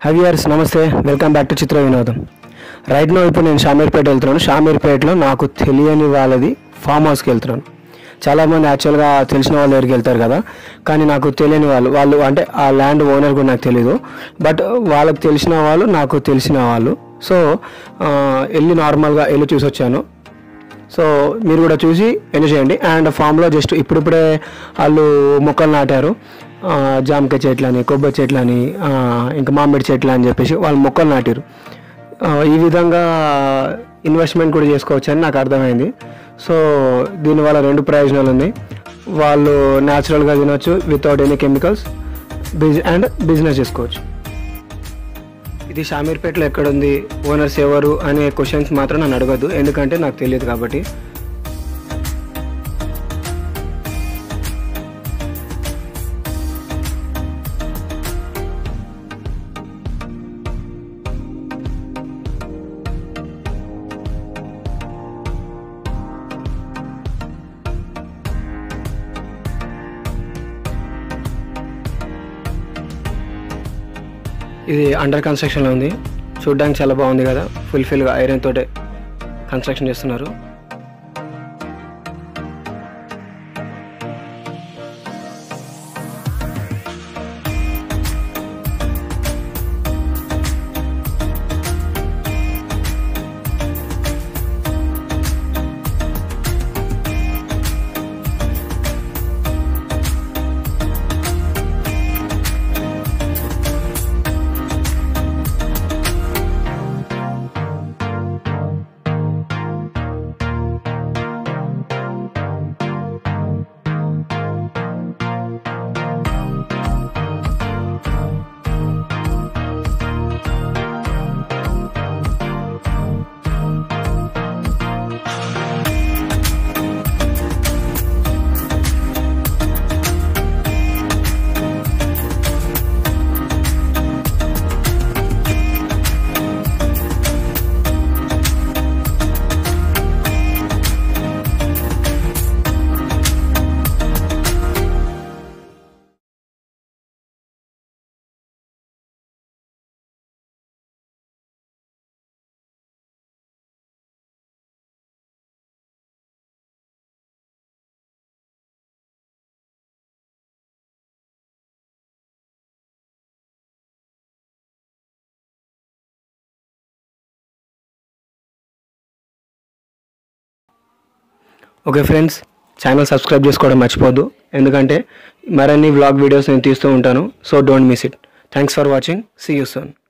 హవియర్స్ నమస్తే welcome back to చిత్ర వినోదం right no ఇప్పుడు నేను షామీర్పేట వెళ్తున్నాను షామీర్పేటలో నాకు తెలియని వాళ్ళది ఫామ్ హౌస్కి వెళ్తున్నాను చాలామంది యాక్చువల్గా తెలిసిన వాళ్ళు దగ్గరికి వెళ్తారు కదా కానీ నాకు తెలియని వాళ్ళు వాళ్ళు అంటే ఆ ల్యాండ్ ఓనర్ కూడా నాకు తెలియదు బట్ వాళ్ళకి తెలిసిన వాళ్ళు నాకు తెలిసిన వాళ్ళు సో ఆ, వెళ్ళి నార్మల్గా వెళ్ళి చూసి వచ్చాను సో మీరు కూడా చూసి ఎంజాయ్ చేయండి అండ్ ఫామ్లో జస్ట్ ఇప్పుడిప్పుడే వాళ్ళు మొక్కలు నాటారు ఆ, జామకాయ చెట్లని కొబ్బరి చెట్లని ఆ, ఇంకా మామిడి చెట్లు అని చెప్పేసి వాళ్ళు మొక్కలు నాటారు ఆ, ఈ విధంగా ఇన్వెస్ట్మెంట్ కూడా చేసుకోవచ్చు అని నాకు అర్థమైంది సో దీనివల్ల రెండు ప్రయోజనాలు ఉన్నాయి వాళ్ళు న్యాచురల్గా తినొచ్చు వితౌట్ ఎనీ కెమికల్స్ బిజ్ అండ్ బిజినెస్ చేసుకోవచ్చు ఇది షామీర్పేటలో ఎక్కడుంది ఓనర్స్ ఎవరు అనే క్వశ్చన్స్ మాత్రం నన్ను అడగద్దు ఎందుకంటే నాకు తెలియదు కాబట్టి ఇది అండర్ కన్స్ట్రక్షన్లో ఉంది చూడడానికి చాలా బాగుంది కదా ఫుల్ఫిల్గా ఐరన్ తోటే కన్స్ట్రక్షన్ చేస్తున్నారు ఓకే ఫ్రెండ్స్ ఛానల్ సబ్స్క్రైబ్ చేసుకోవడం మర్చిపోద్దు ఎందుకంటే మరిన్ని వ్లాగ్ వీడియోస్ నేను తీస్తూ ఉంటాను so don't miss it thanks for watching see you soon